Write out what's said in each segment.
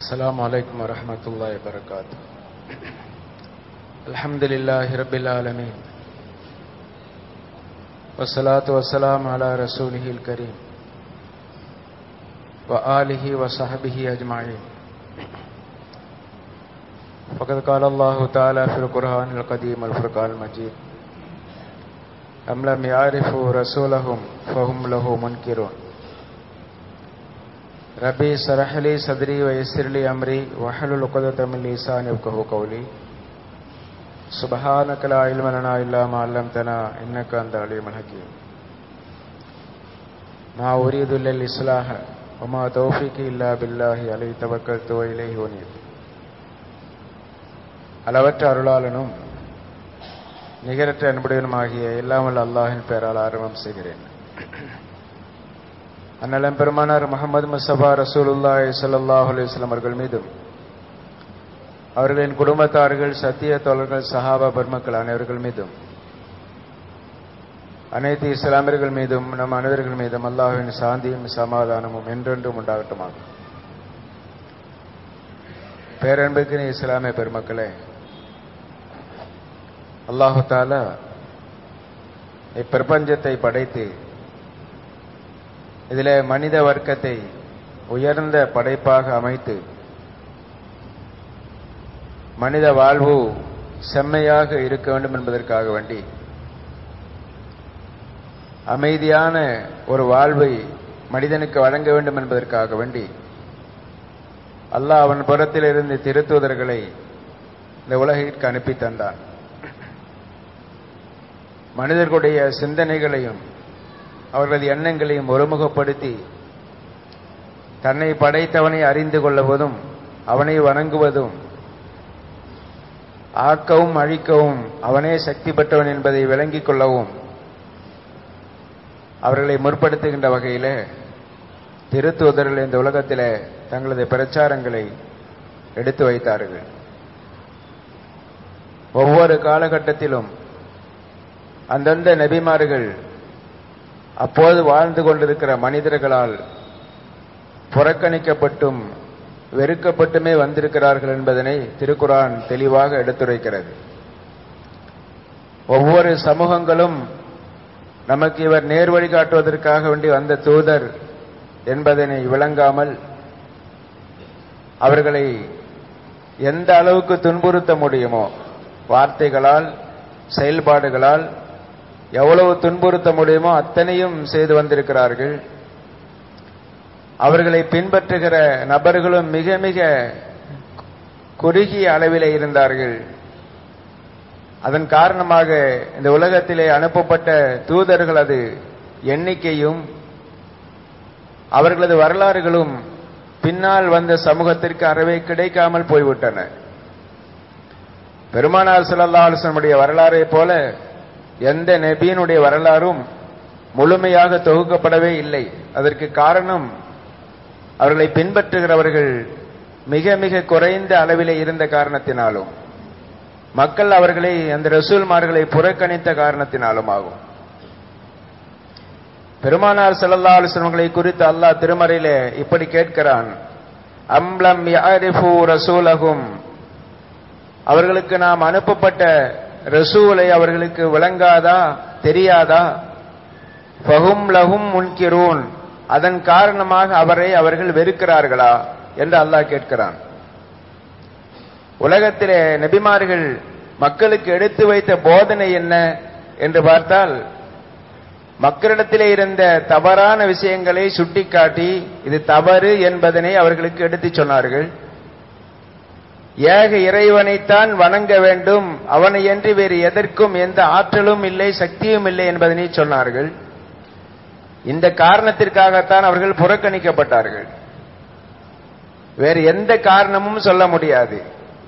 السلام عليكم ورحمة الله وبركاته الحمد لله رب العالمين والصلاة والسلام على رسوله الكريم وآله وصحبه أجمعين فقد قال الله تعالى في القرآن القديم الفرقان المجيد أم لم يعرفوا رسولهم فهم له منكرون ربي اشرح لي صدري ويسر لي أمري واحلل عقدة من لساني يفقهوا قولي سبحانك لا علم لنا إلا ما علمتنا إنك أنت العليم الحكيم ما أريد إلا الإصلاح وما توفيقي إلا بالله عليه توكلت وإليه أنيب அளவற்ற அருளாளனும் நிகரற்ற அன்புடையனுமாகிய எல்லாமல் அல்லாஹின் பெயரால் ஆரம்பம் செய்கிறேன் அண்ணலம் பெருமானார் முகமது முசபா ரசூலுல்லாஹி ஸல்லல்லாஹு அலைஹி வஸல்லம் அவர்கள் மீதும் அவர்களின் குடும்பத்தார்கள் சத்திய தோழர்கள் சஹாபா பெருமக்கள் அனைவர்கள் மீதும் அனைத்து இஸ்லாமியர்கள் மீதும் நம் அனைவர்கள் மீதும் அல்லாஹ்வின் சாந்தியும் சமாதானமும் என்றென்றும் உண்டாகட்டுமாக பேரன்புக்கு இஸ்லாமிய பெருமக்களே அல்லாஹு தாலா இப்பிரபஞ்சத்தை படைத்து இதில் மனித வர்க்கத்தை உயர்ந்த படைப்பாக அமைத்து மனித வாழ்வு செம்மையாக இருக்க வேண்டும் என்பதற்காக வேண்டி அமைதியான ஒரு வாழ்வை மனிதனுக்கு வழங்க வேண்டும் என்பதற்காக வேண்டி அல்லாஹ் அவன் புறத்திலிருந்து திருத்துவதர்களை இந்த உலகிற்கு அனுப்பி தந்தான் மனிதர்களுடைய சிந்தனைகளையும் அவர்களது எண்ணங்களையும் ஒருமுகப்படுத்தி தன்னை படைத்தவனை அறிந்து கொள்ளுவதும் அவனை வணங்குவதும் ஆக்கவும் அழிக்கவும் அவனே சக்தி பெற்றவன் என்பதை விளங்கிக் கொள்ளவும் அவர்களை முற்படுத்துகின்ற வகையில் திருத்துவதர்கள் இந்த உலகத்தில் தங்களது பிரச்சாரங்களை எடுத்து வைத்தார்கள் ஒவ்வொரு காலகட்டத்திலும் அந்தந்த நபிமார்கள் அப்போது வாழ்ந்து கொண்டிருக்கிற மனிதர்களால் புறக்கணிக்கப்பட்டும் வெறுக்கப்பட்டுமே வந்திருக்கிறார்கள் என்பதனை திருக்குரான் தெளிவாக எடுத்துரைக்கிறது ஒவ்வொரு சமூகங்களும் நமக்கு இவர் நேர் வழி காட்டுவதற்காக வேண்டி வந்த தூதர் என்பதனை விளங்காமல் அவர்களை எந்த அளவுக்கு துன்புறுத்த முடியுமோ வார்த்தைகளால் செயல்பாடுகளால் எவ்வளவு துன்புறுத்த முடியுமோ அத்தனையும் செய்து வந்திருக்கிறார்கள் அவர்களை பின்பற்றுகிற நபர்களும் மிக மிக குறுகிய அளவிலே இருந்தார்கள் அதன் காரணமாக இந்த உலகத்திலே அனுப்பப்பட்ட தூதர்களது எண்ணிக்கையும் அவர்களது வரலாறுகளும் பின்னால் வந்த சமூகத்திற்கு அறவே கிடைக்காமல் போய்விட்டன பெருமானார் செல்லல்லாசனுடைய வரலாறை போல எந்த நபியினுடைய வரலாறும் முழுமையாக தொகுக்கப்படவே இல்லை அதற்கு காரணம் அவர்களை பின்பற்றுகிறவர்கள் மிக மிக குறைந்த அளவிலே இருந்த காரணத்தினாலும் மக்கள் அவர்களை அந்த ரசூல்மார்களை புறக்கணித்த காரணத்தினாலும் ஆகும் பெருமானார் செல்லல்லா அலுவலங்களை குறித்து அல்லாஹ் திருமறையிலே இப்படி கேட்கிறான் அம்லம் யாரிஃபு ரசூலகும் அவர்களுக்கு நாம் அனுப்பப்பட்ட ரசூலை அவர்களுக்கு விளங்காதா தெரியாதா ஃபஹும் லஹும் முன்கிரூன் அதன் காரணமாக அவரை அவர்கள் வெறுக்கிறார்களா என்று அல்லாஹ் கேட்கிறான் உலகத்திலே நபிமார்கள் மக்களுக்கு எடுத்து வைத்த போதனை என்ன என்று பார்த்தால் மக்களிடத்திலே இருந்த தவறான விஷயங்களை சுட்டிக்காட்டி இது தவறு என்பதனை அவர்களுக்கு எடுத்துச் சொன்னார்கள் ஏக இறைவனைத்தான் வணங்க வேண்டும் அவனை என்று வேறு எதற்கும் எந்த ஆற்றலும் இல்லை சக்தியும் இல்லை என்பதனை சொன்னார்கள் இந்த காரணத்திற்காகத்தான் அவர்கள் புறக்கணிக்கப்பட்டார்கள் வேறு எந்த காரணமும் சொல்ல முடியாது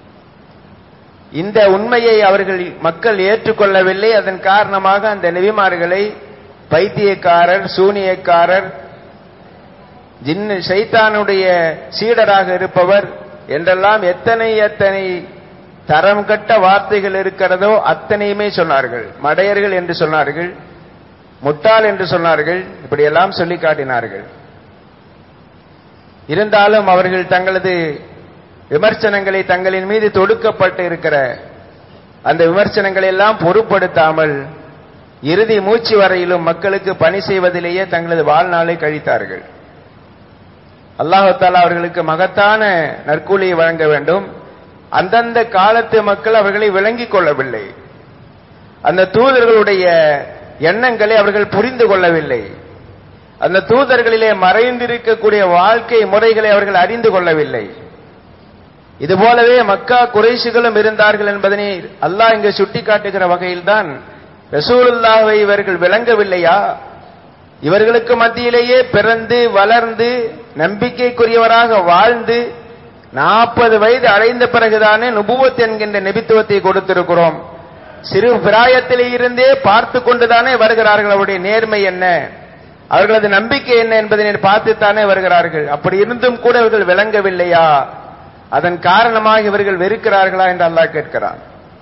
இந்த உண்மையை அவர்கள் மக்கள் ஏற்றுக்கொள்ளவில்லை அதன் காரணமாக அந்த நெவிமார்களை பைத்தியக்காரர் சூனியக்காரர் ஜின்னு சைத்தானுடைய சீடராக இருப்பவர் என்றெல்லாம் எத்தனை எத்தனை தரம் கட்ட வார்த்தைகள் இருக்கிறதோ அத்தனையுமே சொன்னார்கள் மடையர்கள் என்று சொன்னார்கள் முட்டாள் என்று சொன்னார்கள் இப்படியெல்லாம் சொல்லி காட்டினார்கள் இருந்தாலும் அவர்கள் தங்களது விமர்சனங்களை தங்களின் மீது தொடுக்கப்பட்டு இருக்கிற அந்த விமர்சனங்களை எல்லாம் பொருட்படுத்தாமல் இறுதி மூச்சு வரையிலும் மக்களுக்கு பணி செய்வதிலேயே தங்களது வாழ்நாளை கழித்தார்கள் அல்லாஹாலா அவர்களுக்கு மகத்தான நற்கூலியை வழங்க வேண்டும் அந்தந்த காலத்து மக்கள் அவர்களை விளங்கிக் கொள்ளவில்லை அந்த தூதர்களுடைய எண்ணங்களை அவர்கள் புரிந்து கொள்ளவில்லை அந்த தூதர்களிலே மறைந்திருக்கக்கூடிய வாழ்க்கை முறைகளை அவர்கள் அறிந்து கொள்ளவில்லை இது போலவே மக்கா குறைஷிகளும் இருந்தார்கள் என்பதனை அல்லாஹ் இங்கு சுட்டிக்காட்டுகிற வகையில்தான் ரசூலுல்லாவை இவர்கள் விளங்கவில்லையா இவர்களுக்கு மத்தியிலேயே பிறந்து வளர்ந்து நம்பிக்கைக்குரியவராக வாழ்ந்து நாற்பது வயது அடைந்த பிறகுதானே நுபுவத் என்கின்ற நெபித்துவத்தை கொடுத்திருக்கிறோம் சிறு பிராயத்திலே இருந்தே பார்த்து கொண்டுதானே வருகிறார்கள் அவருடைய நேர்மை என்ன அவர்களது நம்பிக்கை என்ன என்பதனை பார்த்துத்தானே வருகிறார்கள் அப்படி இருந்தும் கூட இவர்கள் விளங்கவில்லையா அதன் காரணமாக இவர்கள் வெறுக்கிறார்களா என்று அல்லாஹ் கேட்கிறான்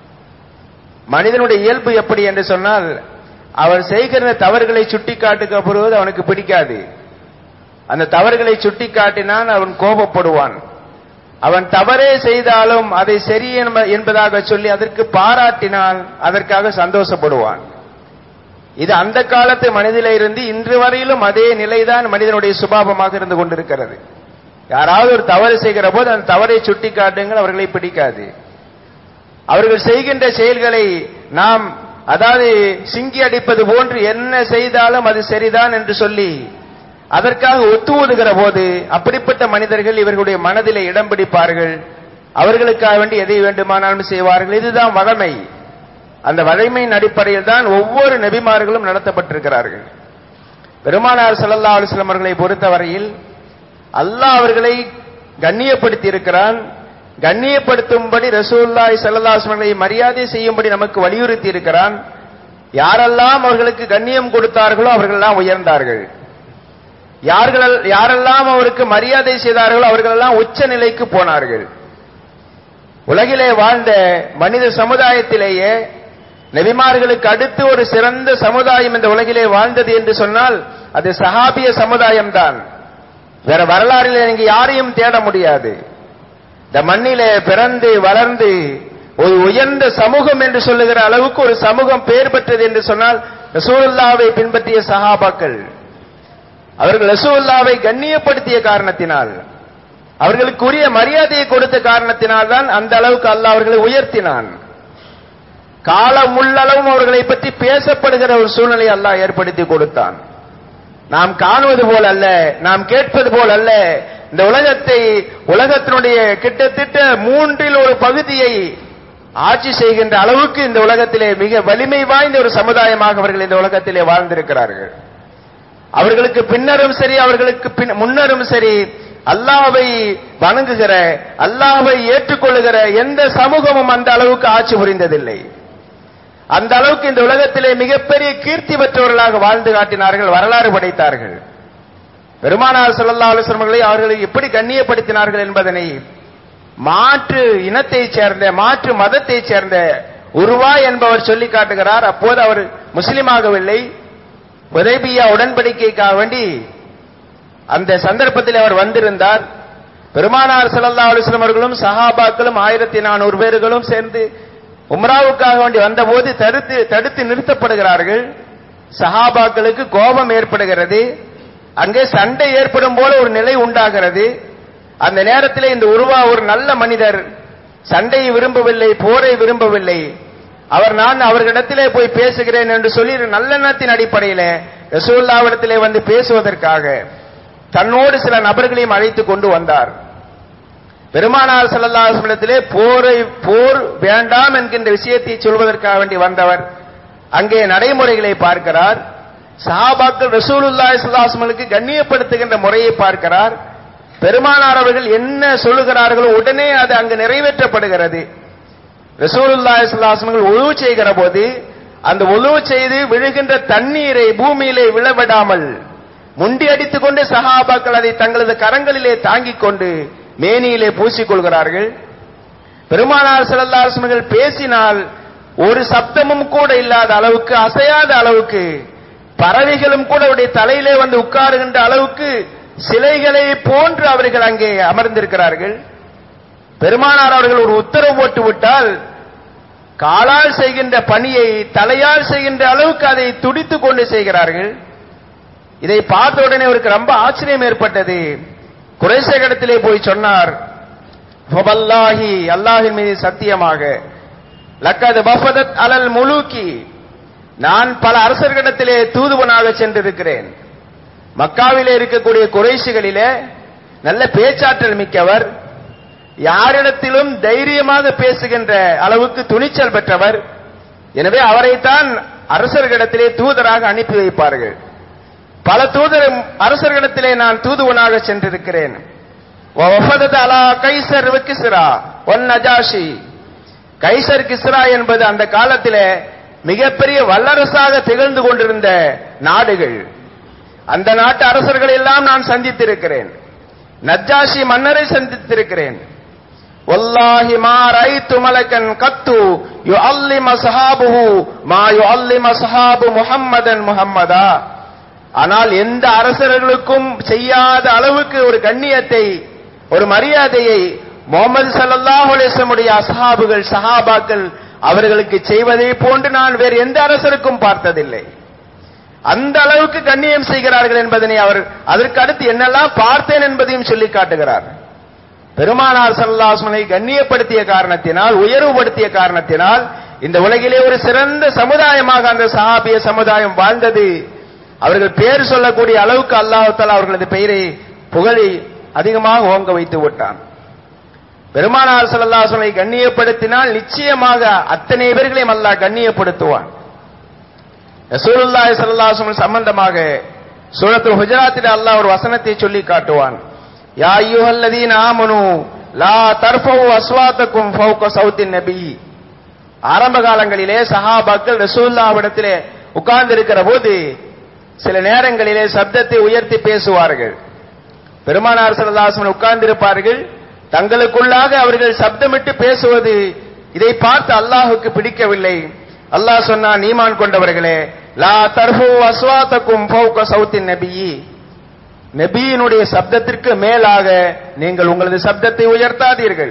மனிதனுடைய இயல்பு எப்படி என்று சொன்னால் அவன் செய்கிற தவறுகளை சுட்டிக்காட்டுக்கப்படுவது அவனுக்கு பிடிக்காது அந்த தவறுகளை சுட்டிக்காட்டினால் அவன் கோபப்படுவான் அவன் தவறே செய்தாலும் அதை சரி என்பதாக சொல்லி அதற்கு பாராட்டினால் அதற்காக சந்தோஷப்படுவான் இது அந்த காலத்து மனிதில இருந்து இன்று வரையிலும் அதே நிலைதான் மனிதனுடைய சுபாவமாக இருந்து கொண்டிருக்கிறது யாராவது ஒரு தவறு செய்கிற போது அந்த தவறை சுட்டி காட்டுங்கள் அவர்களை பிடிக்காது அவர்கள் செய்கின்ற செயல்களை நாம் அதாவது சிங்கி அடிப்பது போன்று என்ன செய்தாலும் அது சரிதான் என்று சொல்லி அதற்காக ஒத்துவதுகிற போது அப்படிப்பட்ட மனிதர்கள் இவர்களுடைய மனதிலே இடம் பிடிப்பார்கள் அவர்களுக்காக வேண்டி எதை வேண்டுமானாலும் செய்வார்கள் இதுதான் வழமை அந்த வழமையின் அடிப்படையில் தான் ஒவ்வொரு நபிமார்களும் நடத்தப்பட்டிருக்கிறார்கள் பெருமானார் சல்லல்லா அலுவலம் அவர்களை பொறுத்தவரையில் அல்லாஹ் அவர்களை கண்ணியப்படுத்தி இருக்கிறான் கண்ணியப்படுத்தும்படி ரசூல்லாய் சல்லாஸ்மர்களை மரியாதை செய்யும்படி நமக்கு வலியுறுத்தி இருக்கிறான் யாரெல்லாம் அவர்களுக்கு கண்ணியம் கொடுத்தார்களோ அவர்களெல்லாம் உயர்ந்தார்கள் யார்கள் யாரெல்லாம் அவருக்கு மரியாதை செய்தார்களோ அவர்களெல்லாம் உச்ச நிலைக்கு போனார்கள் உலகிலே வாழ்ந்த மனித சமுதாயத்திலேயே நபிமார்களுக்கு அடுத்து ஒரு சிறந்த சமுதாயம் இந்த உலகிலே வாழ்ந்தது என்று சொன்னால் அது சஹாபிய சமுதாயம் தான் வேற வரலாறில் நீங்க யாரையும் தேட முடியாது இந்த மண்ணிலே பிறந்து வளர்ந்து ஒரு உயர்ந்த சமூகம் என்று சொல்லுகிற அளவுக்கு ஒரு சமூகம் பெயர் பெற்றது என்று சொன்னால் ரசூலுல்லாவை பின்பற்றிய சஹாபாக்கள் அவர்கள் ரசூலுல்லாவை கண்ணியப்படுத்திய காரணத்தினால் அவர்களுக்கு உரிய மரியாதையை கொடுத்த காரணத்தினால் தான் அந்த அளவுக்கு அல்லாஹ் அவர்களை உயர்த்தினான் காலம் உள்ளளவும் அவர்களை பற்றி பேசப்படுகிற ஒரு சூழ்நிலை அல்லாஹ் ஏற்படுத்தி கொடுத்தான் நாம் காணுவது போல் அல்ல நாம் கேட்பது போல் அல்ல இந்த உலகத்தை உலகத்தினுடைய கிட்டத்தட்ட மூன்றில் ஒரு பகுதியை ஆட்சி செய்கின்ற அளவுக்கு இந்த உலகத்திலே மிக வலிமை வாய்ந்த ஒரு சமுதாயமாக அவர்கள் இந்த உலகத்திலே வாழ்ந்திருக்கிறார்கள் அவர்களுக்கு பின்னரும் சரி அவர்களுக்கு முன்னரும் சரி அல்லாவை வணங்குகிற அல்லாவை ஏற்றுக்கொள்ளுகிற எந்த சமூகமும் அந்த அளவுக்கு ஆட்சி புரிந்ததில்லை அந்த அளவுக்கு இந்த உலகத்திலே மிகப்பெரிய கீர்த்தி பெற்றவர்களாக வாழ்ந்து காட்டினார்கள் வரலாறு படைத்தார்கள் பெருமானார் சல்லா அலுவலர்களை அவர்களை எப்படி கண்ணியப்படுத்தினார்கள் என்பதனை மாற்று இனத்தைச் சேர்ந்த மாற்று மதத்தைச் சேர்ந்த உருவா என்பவர் சொல்லி காட்டுகிறார் அப்போது அவர் முஸ்லிமாகவில்லை உதேபியா உடன்படிக்கைக்காக வேண்டி அந்த சந்தர்ப்பத்தில் அவர் வந்திருந்தார் பெருமானார் சல்லா அலுவலம் அவர்களும் சஹாபாக்களும் ஆயிரத்தி நானூறு பேர்களும் சேர்ந்து உம்ராவுக்காக வேண்டி வந்தபோது தடுத்து தடுத்து நிறுத்தப்படுகிறார்கள் சஹாபாக்களுக்கு கோபம் ஏற்படுகிறது அங்கே சண்டை ஏற்படும் போல ஒரு நிலை உண்டாகிறது அந்த நேரத்தில் இந்த உருவா ஒரு நல்ல மனிதர் சண்டையை விரும்பவில்லை போரை விரும்பவில்லை அவர் நான் அவர்களிடத்திலே போய் பேசுகிறேன் என்று சொல்லி நல்லெண்ணத்தின் அடிப்படையில் ரசூல்லாவிடத்திலே வந்து பேசுவதற்காக தன்னோடு சில நபர்களையும் அழைத்து கொண்டு வந்தார் பெருமானார் சல்லல்லாஹிடத்திலே போரை போர் வேண்டாம் என்கின்ற விஷயத்தை சொல்வதற்காக வேண்டி வந்தவர் அங்கே நடைமுறைகளை பார்க்கிறார் சஹாபாக்கள் ரசூலுல்லாஹி ஸல்லல்லாஹு கண்ணியப்படுத்துகின்ற முறையை பார்க்கிறார் பெருமானார் அவர்கள் என்ன சொல்லுகிறார்களோ உடனே அது அங்கு நிறைவேற்றப்படுகிறது ரசூலுல்லாஹி ஸல்லல்லாஹு அலைஹி உழவு செய்கிற போது அந்த உழவு செய்து விழுகின்ற தண்ணீரை பூமியிலே விழவிடாமல் முண்டி அடித்துக் கொண்டு சஹாபாக்கள் அதை தங்களது கரங்களிலே தாங்கிக் கொண்டு மேனியிலே பூசிக்கொள்கிறார்கள் பெருமானார் செல்லல்லாசமர்கள் பேசினால் ஒரு சப்தமும் கூட இல்லாத அளவுக்கு அசையாத அளவுக்கு பறவைகளும் கூட அவருடைய தலையிலே வந்து உட்காருகின்ற அளவுக்கு சிலைகளை போன்று அவர்கள் அங்கே அமர்ந்திருக்கிறார்கள் பெருமானார் அவர்கள் ஒரு உத்தரவு போட்டு விட்டால் காலால் செய்கின்ற பணியை தலையால் செய்கின்ற அளவுக்கு அதை துடித்துக் கொண்டு செய்கிறார்கள் இதை பார்த்த உடனே அவருக்கு ரொம்ப ஆச்சரியம் ஏற்பட்டது குறைசகடத்திலே போய் சொன்னார் ஃபவல்லாஹி அல்லாஹின் மீது சத்தியமாக லக்கது பஃபதத் அலல் முலூக்கி நான் பல அரசர்களிடத்திலே தூதுவனாக சென்றிருக்கிறேன் மக்காவிலே இருக்கக்கூடிய குறைசிகளிலே நல்ல பேச்சாற்றல் மிக்கவர் யாரிடத்திலும் தைரியமாக பேசுகின்ற அளவுக்கு துணிச்சல் பெற்றவர் எனவே அவரைத்தான் அரசர்களிடத்திலே தூதராக அனுப்பி வைப்பார்கள் பல தூதர் அரசர்களிடத்திலே நான் தூதுவனாக சென்றிருக்கிறேன் வஃபதத் அலா கைசர் வ கிஸ்ரா ஒன் நஜாஷி கைசர் கிஸ்ரா என்பது அந்த காலத்திலே மிகப்பெரிய வல்லரசாக திகழ்ந்து கொண்டிருந்த நாடுகள் அந்த நாட்டு அரசர்களை எல்லாம் நான் சந்தித்திருக்கிறேன் நஜாஷி மன்னரை சந்தித்திருக்கிறேன் வல்லாஹி மா ரைத்து மலக்கன் கத்து யுஅல்லிம சஹாபுஹு மா யுஅல்லிம சஹாபு முஹம்மதன் முஹம்மதா ஆனால் எந்த அரசர்களுக்கும் செய்யாத அளவுக்கு ஒரு கண்ணியத்தை ஒரு மரியாதையை முகமது சல்லல்லாஹு அலைஹிஸ்ஸமுடைய அசஹாபுகள் சஹாபாக்கள் அவர்களுக்கு செய்வதை போன்று நான் வேறு எந்த அரசருக்கும் பார்த்ததில்லை அந்த அளவுக்கு கண்ணியம் செய்கிறார்கள் என்பதனை அவர் அதற்கு அடுத்து என்னெல்லாம் பார்த்தேன் என்பதையும் சொல்லி காட்டுகிறார் பெருமானார் சல்லாஸ்மனை கண்ணியப்படுத்திய காரணத்தினால் உயர்வுபடுத்திய காரணத்தினால் இந்த உலகிலே ஒரு சிறந்த சமுதாயமாக அந்த சஹாபிய சமுதாயம் வாழ்ந்தது அவர்கள் பேர் சொல்லக்கூடிய அளவுக்கு அல்லாஹால அவர்களது பெயரை புகழி அதிகமாக ஓங்க வைத்து விட்டான் பெருமானார் சல்லாசனை கண்ணியப்படுத்தினால் நிச்சயமாக அத்தனை பேர்களையும் அல்லாஹ் கண்ணியப்படுத்துவான் ரசூலுல்லாஹி ஸல்லல்லாஹு அலைஹி சம்பந்தமாக சூரத்துல் ஹுஜராத்தில் அல்லாஹ் ஒரு வசனத்தை சொல்லி காட்டுவான் யா அய்யுஹல்லதீன ஆமனு லா தர்ஃபு அஸ்வாத்தக்கும் ஃபௌக சௌத்தின் நபி ஆரம்ப காலங்களிலே சஹாபாக்கள் ரசூலுல்லாஹ்விடத்திலே உட்கார்ந்து இருக்கிற போது சில நேரங்களிலே சப்தத்தை உயர்த்தி பேசுவார்கள் பெருமானார் சல்லாசன் உட்கார்ந்திருப்பார்கள் தங்களுக்குள்ளாக அவர்கள் சப்தமிட்டு பேசுவது இதை பார்த்து அல்லாஹுக்கு பிடிக்கவில்லை அல்லாஹ் சொன்னான் ஈமான் கொண்டவர்களே லா தர்ஹு அஸ்வாத்தக்கும் ஃபௌக சௌத்தின் நபியி நபியினுடைய சப்தத்திற்கு மேலாக நீங்கள் உங்களது சப்தத்தை உயர்த்தாதீர்கள்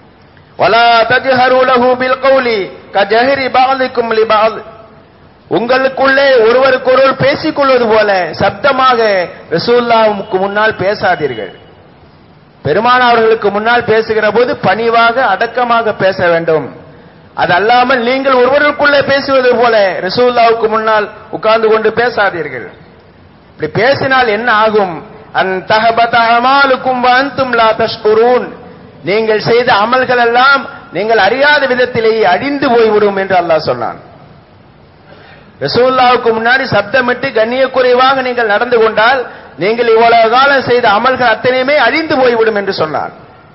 வலா தஜ்ஹரு லஹு பில் கௌலி கஜஹரி பஅலிக்கும் லிபஅல் உங்களுக்குள்ளே ஒருவருக்கொருவர் பேசிக் கொள்வது போல சப்தமாக ரசூல்லாவுக்கு முன்னால் பேசாதீர்கள் பெருமான் அவர்களுக்கு முன்னால் பேசுகிற போது பணிவாக அடக்கமாக பேச வேண்டும் அது அல்லாமல் நீங்கள் ஒருவருக்குள்ளே பேசுவது போல ரசூல்லாவுக்கு முன்னால் உட்கார்ந்து கொண்டு பேசாதீர்கள் இப்படி பேசினால் என்ன ஆகும் அன் தஹபத அமாலுக்கும் அன்தும் லா தஷ்குரூன் நீங்கள் செய்த அமல்கள் எல்லாம் நீங்கள் அறியாத விதத்திலேயே அழிந்து போய்விடும் என்று அல்லாஹ் சொன்னான் ரசூல்லாவுக்கு முன்னாடி சப்தமிட்டு கண்ணிய குறைவாக நீங்கள் நடந்து கொண்டால் நீங்கள் இவ்வளவு காலம் செய்த அமல்கள் அத்தனையுமே அழிந்து போய்விடும் என்று சொன்னார்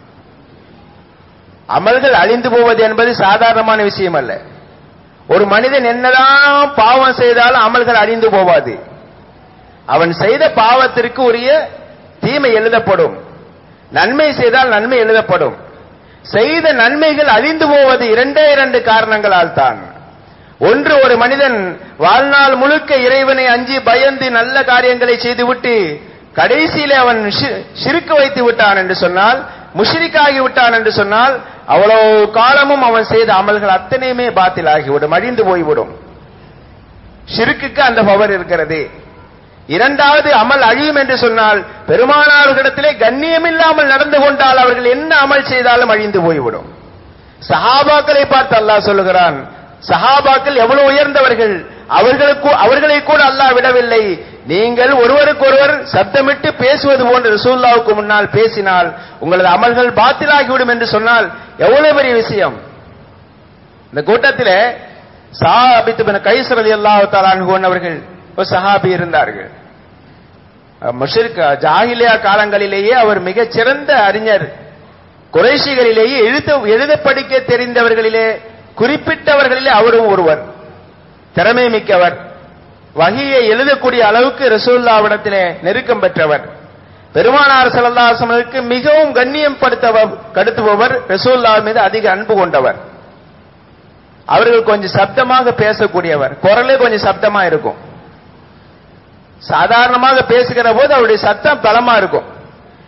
அமல்கள் அழிந்து போவது என்பது சாதாரணமான விஷயம் அல்ல ஒரு மனிதன் என்னதான் பாவம் செய்தாலும் அமல்கள் அழிந்து போவாது அவன் செய்த பாவத்திற்கு உரிய தீமை எழுதப்படும் நன்மை செய்தால் நன்மை எழுதப்படும் செய்த நன்மைகள் அழிந்து போவது இரண்டே இரண்டு காரணங்களால் தான் ஒன்று ஒரு மனிதன் வாழ்நாள் முழுக்க இறைவனை அஞ்சி பயந்து நல்ல காரியங்களை செய்துவிட்டு கடைசியிலே அவன் சிறுக்கு வைத்து விட்டான் என்று சொன்னால் முஷ்ரிக்காகி விட்டான் என்று சொன்னால் அவ்வளவு காலமும் அவன் செய்த அமல்கள் அத்தனையுமே பாத்தில் ஆகிவிடும் அழிந்து போய்விடும் ஷிருக்குக்கு அந்த பவர் இருக்கிறது இரண்டாவது அமல் அழியும் என்று சொன்னால் பெருமானார்களிடத்திலே கண்ணியமில்லாமல் நடந்து கொண்டால் அவர்கள் என்ன அமல் செய்தாலும் அழிந்து போய்விடும் சஹாபாக்களை பார்த்து அல்லாஹ் சொல்லுகிறான் சஹாபாக்கள் எவ்வளவு உயர்ந்தவர்கள் அவர்களுக்கு அவர்களை கூட அல்லாஹ் விடவில்லை நீங்கள் ஒருவருக்கொருவர் சப்தமிட்டு பேசுவது போன்ற ரசூல்லாவுக்கு முன்னால் பேசினால் உங்களது அமல்கள் பாத்திலாகிவிடும் என்று சொன்னால் எவ்வளவு பெரிய விஷயம் இந்த கூட்டத்தில் சாபித்து கைசரதி அல்லாஹு தாலான் அவர்கள் ஒரு சஹாபி இருந்தார்கள் முஷிர்க் ஜாகிலியா காலங்களிலேயே அவர் மிகச் சிறந்த அறிஞர் குறைஷிகளிலேயே எழுத எழுத படிக்க தெரிந்தவர்களிலே குறிப்பிட்டவர்களிலே அவரும் ஒருவர் திறமை மிக்கவர் வகியை எழுதக்கூடிய அளவுக்கு ரசூல்லாவிடத்திலே நெருக்கம் பெற்றவர் பெருமானார் சல்லாசமனுக்கு மிகவும் கண்ணியம் படுத்தவர் கடுத்துபவர் ரசூல்லா மீது அதிக அன்பு கொண்டவர் அவர்கள் கொஞ்சம் சப்தமாக பேசக்கூடியவர் குரலே கொஞ்சம் சப்தமா இருக்கும் சாதாரணமாக பேசுகிற போது அவருடைய சத்தம் பலமா இருக்கும்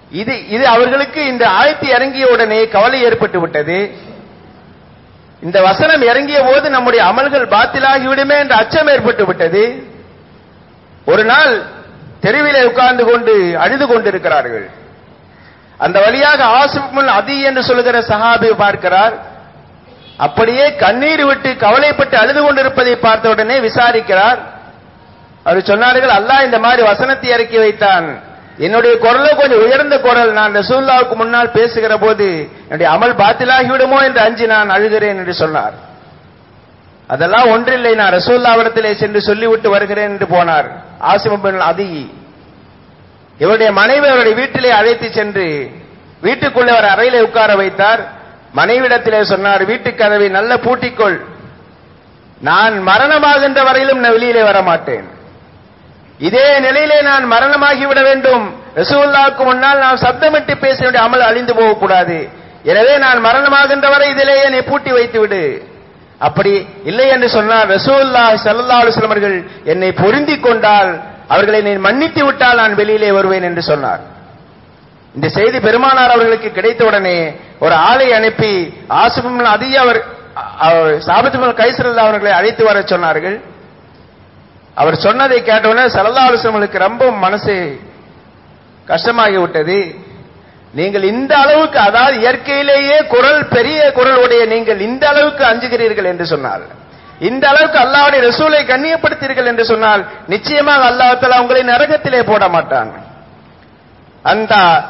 இது இது அவர்களுக்கு இந்த ஆயத்து இறங்கிய உடனே கவலை ஏற்பட்டு விட்டது இந்த வசனம் இறங்கிய போது நம்முடைய அமல்கள் பாத்திலாகி விடுமே என்ற அச்சம் ஏற்பட்டு விட்டது ஒரு நாள் தெருவிலே உட்கார்ந்து கொண்டு அழுது கொண்டிருக்கிறார்கள் அந்த வழியாக ஆசிமுல் அதி என்று சொல்லுகிற சஹாபி பார்க்கிறார் அப்படியே கண்ணீர் விட்டு கவலைப்பட்டு அழுது கொண்டிருப்பதை பார்த்த உடனே விசாரிக்கிறார் அவர் சொன்னார்கள் அல்லாஹ் இந்த மாதிரி வசனத்தை இறக்கி வைத்தான் என்னுடைய குரலோ கொஞ்சம் உயர்ந்த குரல் நான் ரசூல்லாவுக்கு முன்னால் பேசுகிற போது என்னுடைய அமல் பாத்திலாகி விடுமோ என்று அஞ்சி நான் அழுகிறேன் என்று சொன்னார் அதெல்லாம் ஒன்றில்லை நான் ரசூல்லாவிடத்திலே சென்று சொல்லிவிட்டு வருகிறேன் என்று போனார் ஆசிமபின் அதி இவருடைய மனைவி அவருடைய வீட்டிலே அழைத்து சென்று வீட்டுக்குள்ளே அவர் அறையிலே உட்கார வைத்தார் மனைவிடத்திலே சொன்னார் வீட்டு கதவை நல்ல பூட்டிக்கொள் நான் மரணமாகின்ற வரையிலும் நான் வெளியிலே வர மாட்டேன் இதே நிலையிலே நான் மரணமாகி விட வேண்டும் ரசூல்லாவுக்கு முன்னால் நான் சப்தமிட்டு பேச வேண்டிய அமல் அழிந்து போகக்கூடாது எனவே நான் மரணமாகின்ற வரை இதிலேயே என்னை பூட்டி வைத்து விடு அப்படி இல்லை என்று சொன்னால் ரசூல்லா சல்லா அலுவலம் அவர்கள் என்னை பொருந்திக் கொண்டால் அவர்களை நீ மன்னித்து விட்டால் நான் வெளியிலே வருவேன் என்று சொன்னார் இந்த செய்தி பெருமானார் அவர்களுக்கு கிடைத்தவுடனே ஒரு ஆளை அனுப்பி ஆசிபம் அதிக அவர் சாபத்துமல் கைசரல்லா அவர்களை அழைத்து வர சொன்னார்கள் அவர் சொன்னதை கேட்டவுடனே சல்லா அலுவலங்களுக்கு ரொம்ப மனசு கஷ்டமாகி விட்டது நீங்கள் இந்த அளவுக்கு அதாவது இயற்கையிலேயே குரல் பெரிய குரல் உடைய நீங்கள் இந்த அளவுக்கு அஞ்சுகிறீர்கள் என்று சொன்னார் இந்த அளவுக்கு அல்லாவுடைய ரசூலை கண்ணியப்படுத்தீர்கள் என்று சொன்னால் நிச்சயமாக அல்லாஹால உங்களை நரகத்திலே போட மாட்டான் அந்த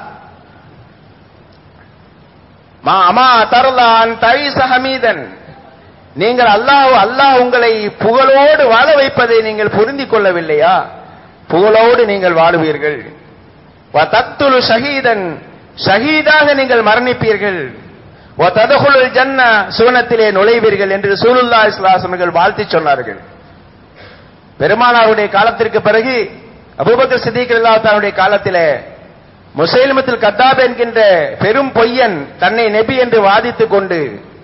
மா அமா தரலான் தைச ஹமீதன் நீங்கள் அல்லாஹ் அல்லாஹ் உங்களை புகழோடு வாழ வைப்பதை நீங்கள் புரிந்திக் கொள்ளவில்லையா புகழோடு நீங்கள் வாழுவீர்கள் தத்துலு ஷஹீதன் ஷஹீதாக நீங்கள் மரணிப்பீர்கள் ஓ ததகுலுல் ஜன்ன சுவனத்திலே நுழைவீர்கள் என்று சூலுல்லா இஸ்லாசமர்கள் வாழ்த்தி சொன்னார்கள் பெருமானாருடைய காலத்திற்கு பிறகு அபூபக்கர் சித்திக் தன்னுடைய காலத்திலே முசைலிமத்தில் கத்தாப் என்கின்ற பெரும் பொய்யன் தன்னை நெபி என்று வாதித்துக் கொண்டு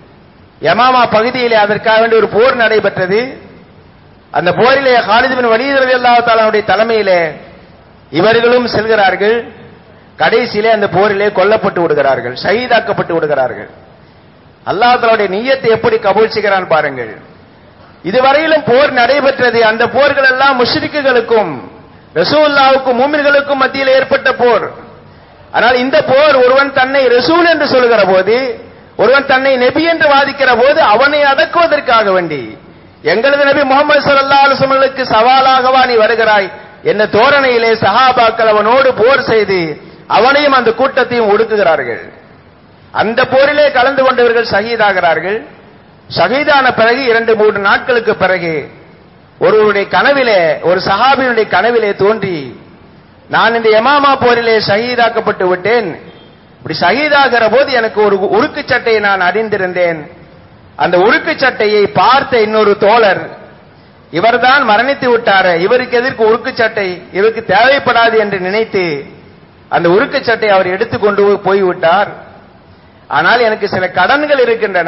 யமாமா பகுதியிலே அதற்காக வேண்டிய ஒரு போர் நடைபெற்றது அந்த போரிலே ஹாலிதிபின் வலீத் ரவி அல்லாஹாலுடைய தலைமையிலே இவர்களும் செல்கிறார்கள் கடைசியிலே அந்த போரிலே கொல்லப்பட்டு விடுகிறார்கள் ஷஹீதாக்கப்பட்டு விடுகிறார்கள் அல்லாஹாலுடைய நீயத்தை எப்படி கபூல் செய்கிறான் பாருங்கள் இதுவரையிலும் போர் நடைபெற்றது அந்த போர்கள் எல்லாம் முஷ்ரிக்குகளுக்கும் ரசூல்லாவுக்கும் மூமின்களுக்கும் மத்தியில் ஏற்பட்ட போர் ஆனால் இந்த போர் ஒருவன் தன்னை ரசூல் என்று சொல்லுகிற போது ஒருவன் தன்னை நெபி என்று வாதிக்கிற போது அவனை அடக்குவதற்காக வேண்டி எங்களது நபி முகமது சல்லா அலுவலுக்கு சவாலாகவா நீ வருகிறாய் என்ன தோரணையிலே சஹாபாக்கள் அவனோடு போர் செய்து அவனையும் அந்த கூட்டத்தையும் ஒடுக்குகிறார்கள் அந்த போரிலே கலந்து கொண்டவர்கள் ஷஹீதாகிறார்கள் ஷஹீதான பிறகு இரண்டு மூன்று நாட்களுக்கு பிறகு ஒருவருடைய கனவிலே ஒரு சஹாபியினுடைய கனவிலே தோன்றி நான் இந்த எமாமா போரிலே ஷஹீதாக்கப்பட்டு விட்டேன் இப்படி ஷஹீதாகிற போது எனக்கு ஒரு உருக்கு சட்டையை நான் அறிந்திருந்தேன் அந்த உருக்கு சட்டையை பார்த்த இன்னொரு தோழர் இவர்தான் மரணித்து விட்டார இவருக்கு எதற்கு உருக்கு சட்டை இவருக்கு தேவைப்படாது என்று நினைத்து அந்த உருக்கு சட்டை அவர் எடுத்துக்கொண்டு போய்விட்டார் ஆனால் எனக்கு சில கடன்கள் இருக்கின்றன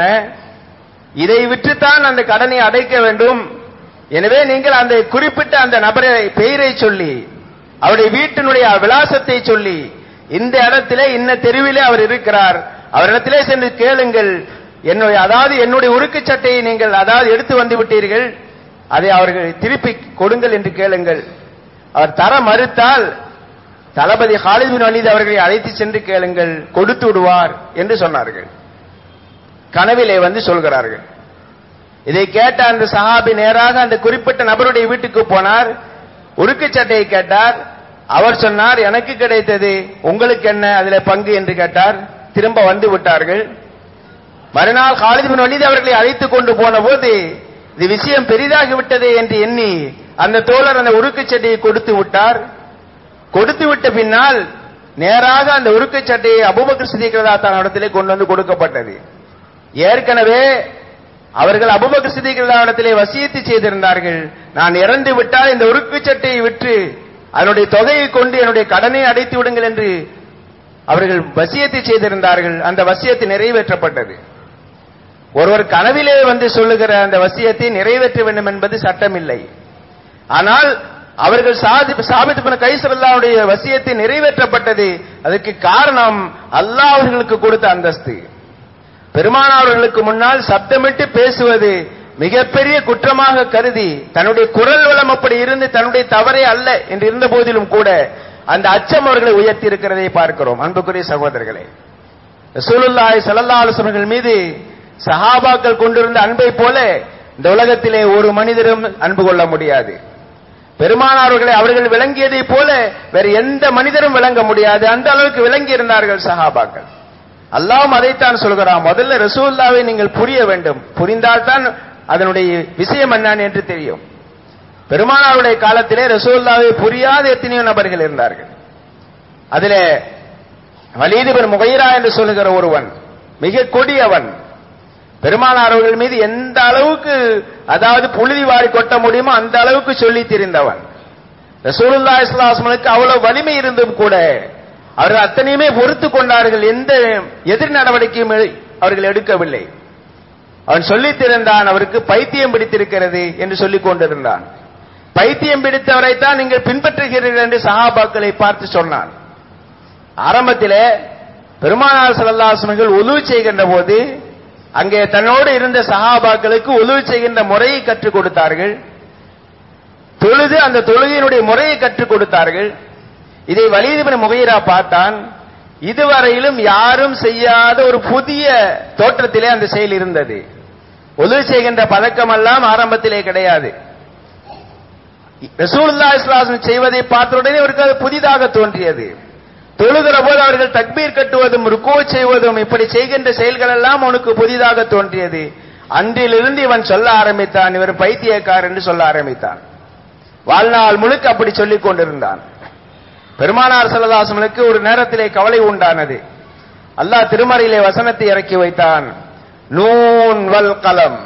இதை விற்றுத்தான் அந்த கடனை அடைக்க வேண்டும் எனவே நீங்கள் அந்த குறிப்பிட்ட அந்த நபரை பெயரை சொல்லி அவருடைய வீட்டினுடைய விலாசத்தை சொல்லி இந்த இடத்திலே இன்ன தெருவிலே அவர் இருக்கிறார் அவரிடத்திலே சென்று கேளுங்கள் என்னுடைய அதாவது என்னுடைய உருக்கு சட்டையை நீங்கள் அதாவது எடுத்து வந்து விட்டீர்கள் அதை அவர்கள் திருப்பி கொடுங்கள் என்று கேளுங்கள் அவர் தர மறுத்தால் தளபதி ஹாலித் பின் வலீத் அவர்களை அழைத்து சென்று கேளுங்கள் கொடுத்து விடுவார் என்று சொன்னார்கள் கனவிலே வந்து சொல்கிறார்கள் இதை கேட்ட அந்த சஹாபி நேராக அந்த குறிப்பிட்ட நபருடைய வீட்டுக்கு போனார் உருக்கு சட்டையை கேட்டார் அவர் சொன்னார் எனக்கு கிடைத்தது உங்களுக்கு என்ன அதில பங்கு என்று கேட்டார் திரும்ப வந்து விட்டார்கள் மறுநாள் ஹாலித் பின் வலீத் அவர்களை அழைத்துக் கொண்டு போன போது இது விஷயம் பெரிதாகி விட்டதே என்று எண்ணி அந்த தோழர் அந்த உருக்கு சட்டையை கொடுத்து விட்டார் கொடுத்து விட்ட பின்னால் நேராக அந்த உருக்கு சட்டையை அபுபக்கர் சிதிக்கிறதா தான் இடத்திலே கொண்டு வந்து கொடுக்கப்பட்டது ஏற்கனவே அவர்கள் அபுபக்கர் சிதிக்கிறதா இடத்திலே வசியத்து செய்திருந்தார்கள் நான் இறந்து விட்டால் இந்த உருக்கு சட்டையை விற்று அதனுடைய தொகையை கொண்டு என்னுடைய கடனை அடைத்து விடுங்கள் என்று அவர்கள் வசியத்தை செய்திருந்தார்கள் அந்த வசியத்தை நிறைவேற்றப்பட்டது ஒருவர் கனவிலே வந்து சொல்லுகிற அந்த வசியத்தை நிறைவேற்ற வேண்டும் என்பது சட்டமில்லை ஆனால் அவர்கள் சாபித் பின் கைசரல்லாவுடைய வசியத்தை நிறைவேற்றப்பட்டது அதுக்கு காரணம் அல்லாஹ் அவர்களுக்கு கொடுத்த அந்தஸ்து பெருமானாவர்களுக்கு முன்னால் சப்தமிட்டு பேசுவது மிகப்பெரிய குற்றமாக கருதி தன்னுடைய குரல் வளம் அப்படி இருந்து தன்னுடைய தவறே அல்ல என்று இருந்த போதிலும் கூட அந்த அச்சம் அவர்களை உயர்த்தி இருக்கிறதை பார்க்கிறோம் அன்புக்குரிய சகோதரர்களே ரசூலுல்லாஹி ஸல்லல்லாஹு அலைஹி வஸல்லம் மீது சஹாபாக்கள் கொண்டிருந்த அன்பை போல இந்த உலகத்திலே ஒரு மனிதரும் அன்பு கொள்ள முடியாது பெருமானார்களை அவர்கள் விளங்கியதை போல வேறு எந்த மனிதரும் விளங்க முடியாது அந்த அளவுக்கு விளங்கி இருந்தார்கள் சஹாபாக்கள் அல்லாவும் அதைத்தான் சொல்கிறான் முதல்ல ரசூல்லாவை நீங்கள் புரிய வேண்டும் புரிந்தால்தான் அதனுடைய விஷயம் என்னன்னு என்று தெரியும் பெருமானாருடைய காலத்திலே ரசூல்லாவை புரியாத எத்தனையோ நபர்கள் இருந்தார்கள் அதிலே வலீதிபர் முகைரா என்று சொல்லுகிற ஒருவன் மிக கொடியவன் பெருமானார் அவர்கள் மீது எந்த அளவுக்கு அதாவது புழுதி வாரி கொட்ட முடியுமோ அந்த அளவுக்கு சொல்லி தெரிந்தவன் ரசூலுல்லா இஸ்லாஸ்மனுக்கு அவ்வளவு வலிமை இருந்தும் கூட அவர்கள் அத்தனையுமே பொறுத்து கொண்டார்கள் எந்த எதிர் நடவடிக்கையும் அவர்கள் எடுக்கவில்லை அவன் சொல்லித் திறந்தான் அவருக்கு பைத்தியம் பிடித்திருக்கிறது என்று சொல்லிக் கொண்டிருந்தான் பைத்தியம் பிடித்தவரைத்தான் நீங்கள் பின்பற்றுகிறீர்கள் என்று சஹாபாக்களை பார்த்து சொன்னான் ஆரம்பத்திலே பெருமானார் சல்லாசனங்கள் உதவி செய்கின்ற போது அங்கே தன்னோடு இருந்த சஹாபாக்களுக்கு உதவி செய்கின்ற முறையை கற்றுக் கொடுத்தார்கள் தொழுது அந்த தொழுகையினுடைய முறையை கற்றுக் கொடுத்தார்கள் இதை வலிதுபின் முகையரா பார்த்தான் இதுவரையிலும் யாரும் செய்யாத ஒரு புதிய தோற்றத்திலே அந்த செயல் இருந்தது உதவி செய்கின்ற பழக்கம் எல்லாம் ஆரம்பத்திலே கிடையாது ரசூல்லா இஸ்லாசன் செய்வதை பார்த்த உடனே அவருக்கு அது புதிதாக தோன்றியது தொழுகிற போது அவர்கள் தக்பீர் கட்டுவதும் ருக்கோ செய்வதும் இப்படி செய்கின்ற செயல்கள் எல்லாம் அவனுக்கு புதிதாக தோன்றியது அன்றிலிருந்து இவன் சொல்ல ஆரம்பித்தான் இவர் பைத்தியக்கார் என்று சொல்ல ஆரம்பித்தான் வாழ்நாள் முழுக்க அப்படி சொல்லிக் கொண்டிருந்தான் பெருமானார் செல்லதாசனுக்கு ஒரு நேரத்திலே கவலை உண்டானது அல்லாஹ் திருமறையிலே வசனத்தை இறக்கி வைத்தான் நூன் வல் கலம்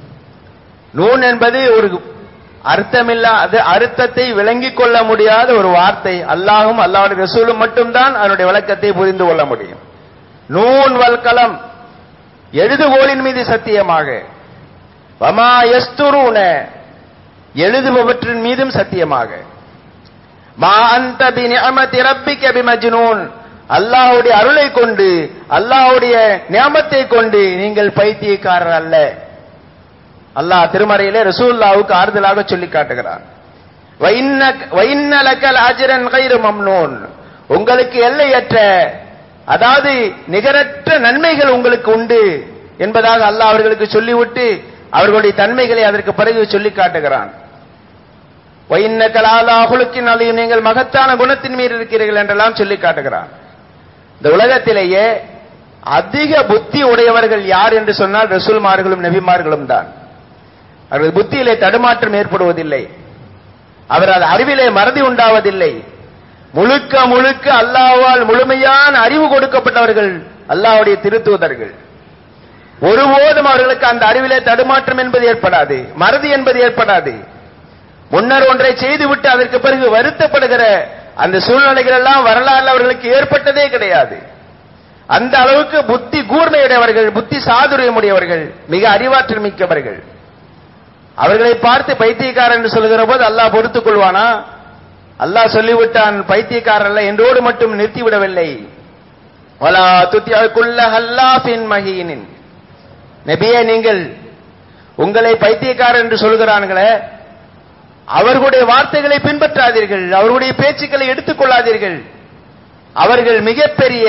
நூன் என்பது ஒரு அர்த்தமில்லாத அர்த்தத்தை விளங்கிக் கொள்ள முடியாத ஒரு வார்த்தை அல்லாஹும் அல்லாவுடைய ரசூலும் மட்டும்தான் அதனுடைய விளக்கத்தை புரிந்து கொள்ள முடியும் நூன் வல் கலம் எழுதுகோலின் மீது சத்தியமாக வமா எஸ்துருன எழுதுபவற்றின் மீதும் சத்தியமாக மா அந்த பி நிஅமதி ரப்பிக பிமஜ்னூன் அல்லாஹ்வுடைய அருளை கொண்டு அல்லாஹ்வுடைய நியாமத்தை கொண்டு நீங்கள் பைத்தியக்காரர் அல்ல அல்லாஹ் திருமறையிலே ரசூல்லாவுக்கு ஆறுதலாக சொல்லி காட்டுகிறார் வைன்னலக்கல் அஜரன் கைரு மம்னூன் உங்களுக்கு எல்லையற்ற அதாவது நிகரற்ற நன்மைகள் உங்களுக்கு உண்டு என்பதாக அல்லாஹ் அவர்களுக்கு சொல்லிவிட்டு அவர்களுடைய தன்மைகளை அதற்கு பிறகு சொல்லி காட்டுகிறான் வைன்னகலாலாகுலுக்கின் அழியும் நீங்கள் மகத்தான குணத்தின் மீது இருக்கிறீர்கள் என்றெல்லாம் சொல்லி காட்டுகிறான் இந்த உலகத்திலேயே அதிக புத்தி உடையவர்கள் யார் என்று சொன்னால் ரசூல்மார்களும் நபிமார்களும் தான் அவர்கள் புத்தியிலே தடுமாற்றம் ஏற்படுவதில்லை அவர் அது அறிவிலே மறதி உண்டாவதில்லை முழுக்க முழுக்க அல்லாஹ்வால் முழுமையான அறிவு கொடுக்கப்பட்டவர்கள் அல்லாஹ்வுடைய திருத்தூதர்கள் ஒருபோதும் அவர்களுக்கு அந்த அறிவிலே தடுமாற்றம் என்பது ஏற்படாது மறதி என்பது ஏற்படாது முன்னர் ஒன்றை செய்துவிட்டு அதற்கு பிறகு வருத்தப்படுகிற அந்த சூழ்நிலைகள் எல்லாம் வரலாறு அவர்களுக்கு ஏற்பட்டதே கிடையாது அந்த அளவுக்கு புத்தி கூர்மையுடையவர்கள் புத்தி சாதுரியமுடையவர்கள் மிக அறிவாற்றல் மிக்கவர்கள் அவர்களை பார்த்து பைத்தியக்காரர் என்று சொல்லுகிற போது அல்லாஹ் பொறுத்துக் கொள்வானா அல்லாஹ் சொல்லிவிட்டான் பைத்தியக்காரர் என்றோடு மட்டும் நிறுத்திவிடவில்லை வலா துத்தியாக்குள்ள ஹல்லாஃபின் மஹீனின் நபியே நீங்கள் உங்களை பைத்தியக்காரர் என்று சொல்கிறார்களே அவர்களுடைய வார்த்தைகளை பின்பற்றாதீர்கள் அவர்களுடைய பேச்சுக்களை எடுத்துக் கொள்ளாதீர்கள் அவர்கள் மிகப்பெரிய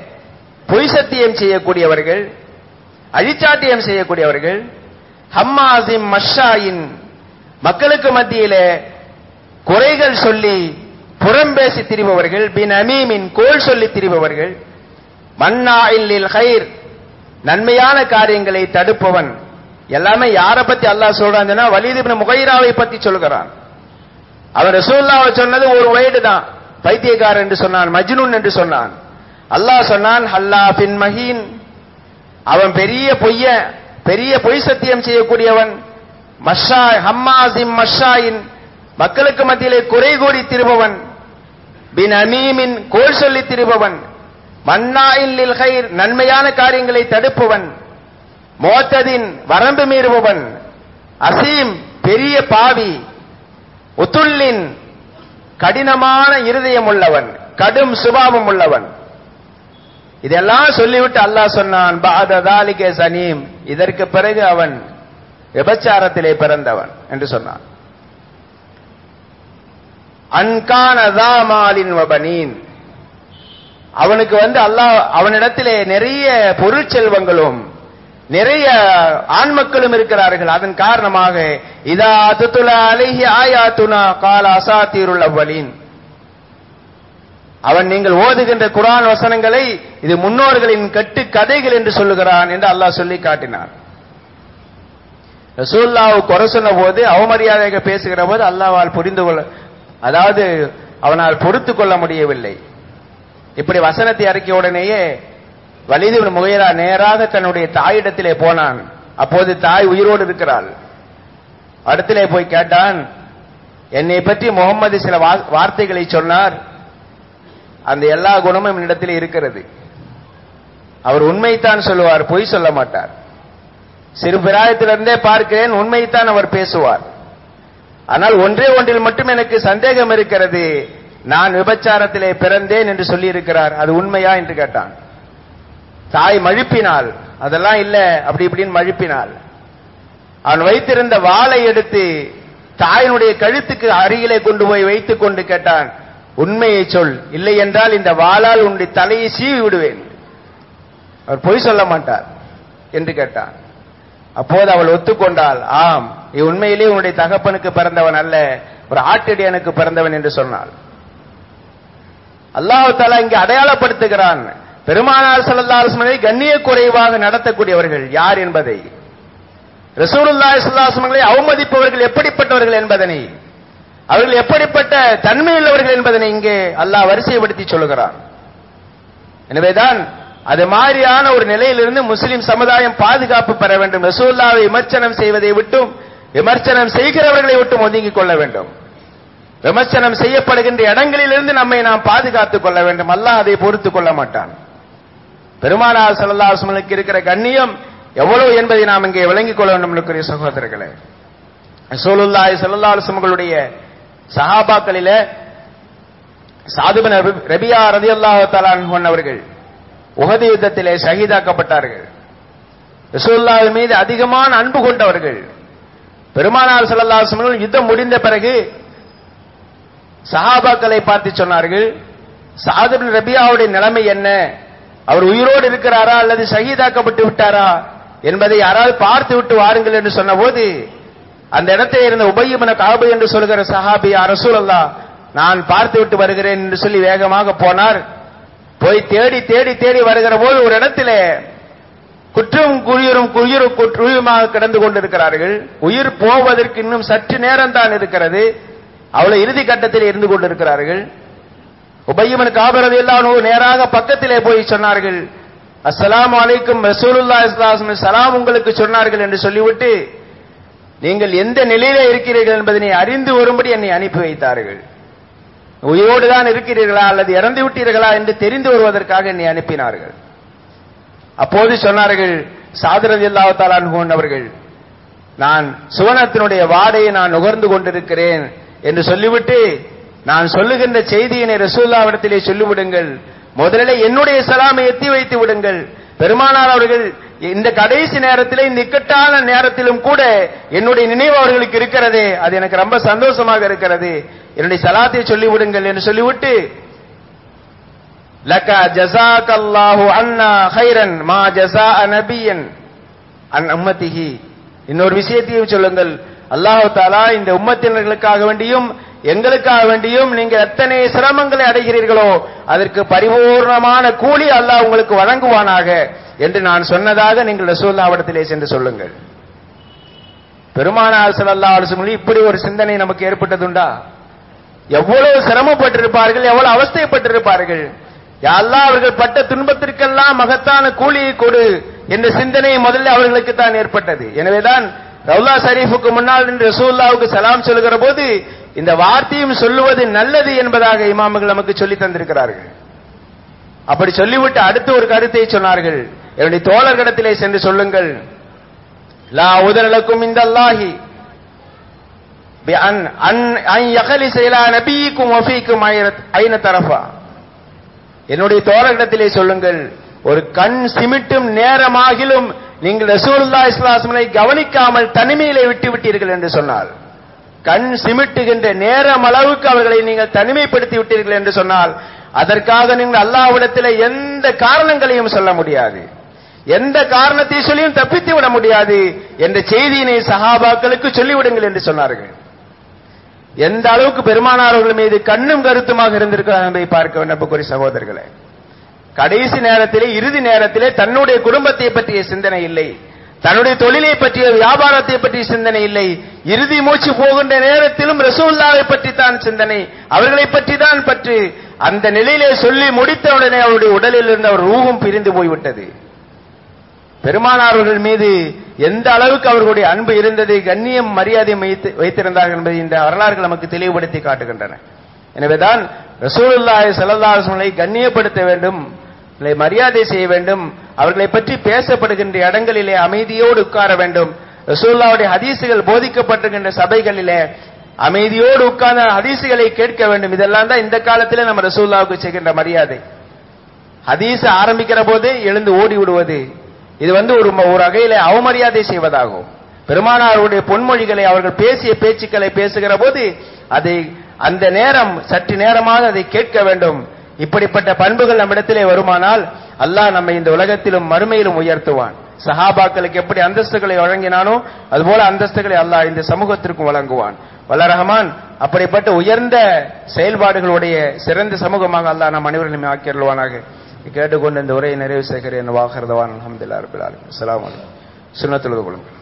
பொய் சத்தியம் செய்யக்கூடியவர்கள் அழிச்சாட்டியம் செய்யக்கூடியவர்கள் ஹம்மாசிம் மஷாயின் மக்களுக்கு மத்தியிலே குறைகள் சொல்லி புறம் பேசி திரிபவர்கள் பின் அமீமின் கோல் சொல்லி திரிபவர்கள் மன்னா இல்லில் ஹைர் நன்மையான காரியங்களை தடுப்பவன் எல்லாமே யாரை பத்தி அல்லாஹ் சொல்றாங்கன்னா வலிதிபின் முகைராவை பத்தி சொல்கிறான் அவன் ரசூல்லாவை சொன்னது ஒரு வயது தான் பைத்தியக்காரன் என்று சொன்னான் மஜ்னூன் என்று சொன்னான் அல்லாஹ் சொன்னான் ஹல்லா பின் மஹீன் அவன் பெரிய பொய்ய பெரிய பொய் சத்தியம் செய்யக்கூடியவன் மஷா ஹம்மாசிம் மஷாயின் மக்களுக்கு மத்தியிலே குறை கூறி திருபவன் பின் அமீமின் கோல் சொல்லி திருபவன் மன்னாயின் லில் ஹைர் நன்மையான காரியங்களை தடுப்பவன் மோத்ததின் வரம்பு மீறுபவன் அசீம் பெரிய பாவி உத்துல்லின் கடினமான இருதயம் உள்ளவன் கடும் சுபாவம் உள்ளவன் இதெல்லாம் சொல்லிவிட்டு அல்லாஹ் சொன்னான் பாததாலிகே சனீம் இதற்கு பிறகு அவன் விபச்சாரத்திலே பிறந்தவன் என்று சொன்னான் அன்கானதாமாலின் வபனீன் அவனுக்கு வந்து அல்லாஹ் அவனிடத்திலே நிறைய பொருட்செல்வங்களும் நிறைய ஆண் மக்களும் இருக்கிறார்கள் அதன் காரணமாக இதா துத்துல அலிஹி ஆயாத்துனா கால அசாத்தீருள் அவ்வலின் அவன் நீங்கள் ஓதுகின்ற குரான் வசனங்களை இது முன்னோர்களின் கட்டு கதைகள் என்று சொல்லுகிறான் என்று அல்லாஹ் சொல்லி காட்டினான் ரசூல்லாவு குறை சொன்ன போது அவமரியாதையாக பேசுகிற போது அல்லாவால் புரிந்து கொள்ள அதாவது அவனால் பொறுத்து கொள்ள முடியவில்லை இப்படி வசனத்தை இறக்கிய உடனேயே வலிதுவின் முகைரா நேராக தன்னுடைய தாயிடத்திலே போனான் அப்போது தாய் உயிரோடு இருக்கிறாள் அடுத்திலே போய் கேட்டான் என்னை பற்றி முகம்மது சில வார்த்தைகளை சொன்னார் அந்த எல்லா குணமும் என்னிடத்தில் இருக்கிறது அவர் உண்மைத்தான் சொல்லுவார் பொய் சொல்ல மாட்டார் சிறு பிராயத்திலிருந்தே பார்க்கிறேன் உண்மைத்தான் அவர் பேசுவார் ஆனால் ஒன்றே ஒன்றில் மட்டும் எனக்கு சந்தேகம் இருக்கிறது நான் விபச்சாரத்திலே பிறந்தேன் என்று சொல்லி இருக்கிறார் அது உண்மையா என்று கேட்டான் தாய் மழுப்பினாள் அதெல்லாம் இல்ல அப்படி இப்படின்னு மழுப்பினாள் அவன் வைத்திருந்த வாளை எடுத்து தாயினுடைய கழுத்துக்கு அருகிலே கொண்டு போய் வைத்துக் கொண்டு கேட்டான் உண்மையை சொல் இல்லை என்றால் இந்த வாளால் உன்னுடைய தலையை சீவி விடுவேன் அவர் பொய் சொல்ல மாட்டார் என்று கேட்டான் அப்போது அவள் ஒத்துக்கொண்டாள் ஆம் நீ உண்மையிலே உன்னுடைய தகப்பனுக்கு பிறந்தவன் அல்ல ஒரு ஆட்டிடியனுக்கு பிறந்தவன் என்று சொன்னாள் அல்லாஹு தாலா இங்கே அடையாளப்படுத்துகிறான் பெருமானார் சல்லல்லாஹுவை கண்ணிய குறைவாக நடத்தக்கூடியவர்கள் யார் என்பதை ரசூலுல்லாஹி ஸல்லல்லாஹு அவமதிப்பவர்கள் எப்படிப்பட்டவர்கள் என்பதனை அவர்கள் எப்படிப்பட்ட தன்மையுள்ளவர்கள் என்பதனை இங்கே அல்லாஹ் வரிசைப்படுத்தி சொல்லுகிறான் எனவேதான் அது மாதிரியான ஒரு நிலையிலிருந்து முஸ்லிம் சமுதாயம் பாதுகாப்பு பெற வேண்டும் ரசூல்லாவை விமர்சனம் செய்வதை விட்டும் விமர்சனம் செய்கிறவர்களை விட்டும் ஒதுங்கிக் கொள்ள வேண்டும் விமர்சனம் செய்யப்படுகின்ற இடங்களிலிருந்து நம்மை நாம் பாதுகாத்துக் கொள்ள வேண்டும் அல்லாஹ் அதை பொறுத்துக் கொள்ள மாட்டான் பெருமானார் சல்லாஹ்மலுக்கு இருக்கிற கண்ணியம் எவ்வளவு என்பதை நாம் இங்கே விளங்கிக் கொள்ள வேண்டும் இருக்கிற சகோதரர்களே ரசூலுல்லாஹி ஸல்லல்லாஹு அலைஹி வஸல்லுடைய சஹாபாக்களிலே சாதுபன் ரபியா ரதியல்லாஹு தஆலா அன்ஹு அவர்கள் உஹது யுத்தத்திலே ஷஹீதாக்கப்பட்டார்கள் ரசூலுல்லாஹ் மீது அதிகமான அன்பு கொண்டவர்கள் பெருமானார் ஸல்லல்லாஹு அலைஹி வஸல்லம் யுத்தம் முடிந்த பிறகு சஹாபாக்களை பார்த்து சொன்னார்கள் சாதுபின் ரபியாவுடைய நிலைமை என்ன அவர் உயிரோடு இருக்கிறாரா அல்லது ஷஹீதாக்கப்பட்டு விட்டாரா என்பதை யாராவது பார்த்து விட்டு வாருங்கள் என்று சொன்னபோது அந்த இடத்தில் இருந்த உபயமன காபு என்று சொல்கிற சஹாபி அரசூலல்லா நான் பார்த்து விட்டு வருகிறேன் என்று சொல்லி வேகமாக போனார் போய் தேடி தேடி தேடி வருகிற போது ஒரு இடத்திலே குற்றம் குயிரும் குயிரும் குற்றியுமாக கிடந்து கொண்டிருக்கிறார்கள் உயிர் போவதற்கு இன்னும் சற்று நேரம் தான் இருக்கிறது அவ்வளவு இறுதி கட்டத்தில் இருந்து கொண்டிருக்கிறார்கள் உபயமன் காபரது எல்லாம் நேராக பக்கத்திலே போய் சொன்னார்கள் அஸ்ஸலாமு அலைக்கும் ரசூலுல்லா இஸ்லாம் சலாம் உங்களுக்கு சொன்னார்கள் என்று சொல்லிவிட்டு நீங்கள் எந்த நிலையில இருக்கிறீர்கள் என்பதனை அறிந்து வரும்படி என்னை அனுப்பி வைத்தார்கள் உயிரோடு தான் இருக்கிறீர்களா அல்லது இறந்து விட்டீர்களா என்று தெரிந்து வருவதற்காக என்னை அனுப்பினார்கள் அப்போது சொன்னார்கள் சாதரதி அல்லாஹாலான் அவர்கள் நான் சுவனத்தினுடைய வாடையை நான் நுகர்ந்து கொண்டிருக்கிறேன் என்று சொல்லிவிட்டு நான் சொல்லுகின்ற செய்தியினை ரசூல்லாவிடத்திலே சொல்லிவிடுங்கள் முதலில் என்னுடைய சலாமை எத்தி வைத்து விடுங்கள் பெருமானார் அவர்கள் இந்த கடைசி நேரத்திலே இந்த இக்கட்டான நேரத்திலும் கூட என்னுடைய நினைவு அவர்களுக்கு இருக்கிறதே அது எனக்கு ரொம்ப சந்தோஷமாக இருக்கிறது என்னுடைய சலாத்தை சொல்லிவிடுங்கள் என்று சொல்லிவிட்டு லக்க ஜசாக் அல்லாஹு அண்ணா ஹைரன் மா ஜசா நபியன் அன் உம்மத்திஹி இன்னொரு விஷயத்தையும் சொல்லுங்கள் அல்லாஹு தாலா இந்த உம்மத்தினர்களுக்காக வேண்டியும் எங்களுக்காக வேண்டியும் நீங்க எத்தனை சிரமங்களை அடைகிறீர்களோ அதற்கு பரிபூர்ணமான கூலி அல்லாஹ் உங்களுக்கு வழங்குவானாக என்று நான் சொன்னதாக நீங்கள் ரசூல்லாவிடத்திலே சென்று சொல்லுங்கள் பெருமானார் ஸல்லல்லாஹு அலைஹி வஸல்லம் இப்படி ஒரு சிந்தனை நமக்கு ஏற்பட்டதுண்டா எவ்வளவு சிரமப்பட்டிருப்பார்கள் எவ்வளவு அவஸ்தைப்பட்டிருப்பார்கள் அல்லாஹ் அவர்கள் பட்ட துன்பத்திற்கெல்லாம் மகத்தான கூலியை கொடு என்ற சிந்தனை முதல்ல அவர்களுக்கு தான் ஏற்பட்டது எனவேதான் ரவுலா ஷரீஃபுக்கு முன்னால் நின்று ரசூல்லாவுக்கு சலாம் சொல்லுகிற போது இந்த வார்த்தையும் சொல்லுவது நல்லது என்பதாக இமாம்கள் நமக்கு சொல்லி தந்திருக்கிறார்கள் அப்படி சொல்லிவிட்டு அடுத்து ஒரு கருத்தை சொன்னார்கள் என்னுடைய தோழர்களிடத்திலே சென்று சொல்லுங்கள் லா உதரலக்கும் இந்த அல்லாஹி بأن أن أن يخلص إلى نبيكم وفيكم أين- أين طرفا என்னுடைய தோழர்களிடத்திலே சொல்லுங்கள் ஒரு கண் சிமிட்டும் நேரமாகிலும் நீங்கள் ரசூலுல்லாஹி ஸல்லல்லாஹு அலைஹி வஸல்லம் கவனிக்காமல் தனிமையிலே விட்டு விட்டீர்கள் என்று சொன்னார் கண் சிமிட்டுகின்ற நேரம் அளவுக்கு அவர்களை நீங்கள் தனிமைப்படுத்தி விட்டீர்கள் என்று சொன்னால் அதற்காக நீங்கள் அல்லாஹ்விடத்தில் எந்த காரணங்களையும் சொல்ல முடியாது எந்த காரணத்தை சொல்லியும் தப்பித்து விட முடியாது என்ற செய்தியினை சஹாபாக்களுக்கு சொல்லிவிடுங்கள் என்று சொன்னார்கள் எந்த அளவுக்கு பெருமானார்கள் மீது கண்ணும் கருத்துமாக இருந்திருக்கிறார் என்பதை பார்க்க வேண்டும் அன்புக்குரிய சகோதரர்களே கடைசி நேரத்திலே இறுதி நேரத்திலே தன்னுடைய குடும்பத்தை பற்றிய சிந்தனை இல்லை தன்னுடைய தொழிலை பற்றிய வியாபாரத்தை பற்றிய சிந்தனை இல்லை இறுதி மூச்சு போகின்ற நேரத்திலும் ரசூல்லாவை பற்றி தான் சிந்தனை அவர்களை பற்றி தான் பற்று அந்த நிலையிலே சொல்லி முடித்தவுடனே அவருடைய உடலில் இருந்து அவர் ரூபம் பிரிந்து போய்விட்டது பெருமானார்கள் மீது எந்த அளவுக்கு அவர்களுடைய அன்பு இருந்தது கண்ணியம் மரியாதை வைத்து- வைத்திருந்தார்கள் என்பதை இந்த வரலாறுகள் நமக்கு தெளிவுபடுத்தி காட்டுகின்றன எனவேதான் ரசூலுல்லாஹி ஸல்லல்லாஹு அலைஹி வஸல்லம் கண்ணியப்படுத்த வேண்டும் அவர்களை மரியாதை செய்ய வேண்டும் அவர்களை பற்றி பேசப்படுகின்ற இடங்களிலே அமைதியோடு உட்கார வேண்டும் ரசூலுல்லாஹ்வுடைய ஹதீசுகள் போதிக்கப்பட்டிருக்கின்ற சபைகளிலே அமைதியோடு உட்கார்ந்த ஹதீசுகளை கேட்க வேண்டும் இதெல்லாம் தான் இந்த காலத்திலே நம்ம ரசூலுல்லாஹ்வுக்கு செய்கின்ற மரியாதை ஹதீஸ் ஆரம்பிக்கிற போதே எழுந்து ஓடி விடுவது இது வந்து ஒரு ம- ஒரு வகையில அவமரியாதை செய்வதாகும் பெருமானாருடைய பொன்மொழிகளை அவர்கள் பேசிய பேச்சுக்களை பேசுகிற போது அதை அந்த நேரம் சற்று நேரமாக அதை கேட்க வேண்டும் இப்படிப்பட்ட பண்புகள் நம்மிடத்திலே வருமானால் அல்லாஹ் நம்மை இந்த உலகத்திலும் மறுமையிலும் உயர்த்துவான் சஹாபாக்களுக்கு எப்படி அந்தஸ்துகளை வழங்கினானோ அதுபோல அந்தஸ்துகளை அல்லாஹ் இந்த சமூகத்திற்கும் வழங்குவான் வல்ல ரஹ்மான் அப்படிப்பட்ட உயர்ந்த செயல்பாடுகளுடைய சிறந்த சமூகமாக அல்லாஹ் நம் அனைவரையும் ஆக்கியருள்வானாக கேட்டுக்கொண்டு இந்த உரையை நிறைவு செய்கிறேன் வாகர்தவான் அலமதுல்லா ரபில் அஸ்லாம் வலைக்கம் சுண்ணத்துலது கொள்ளுங்கள்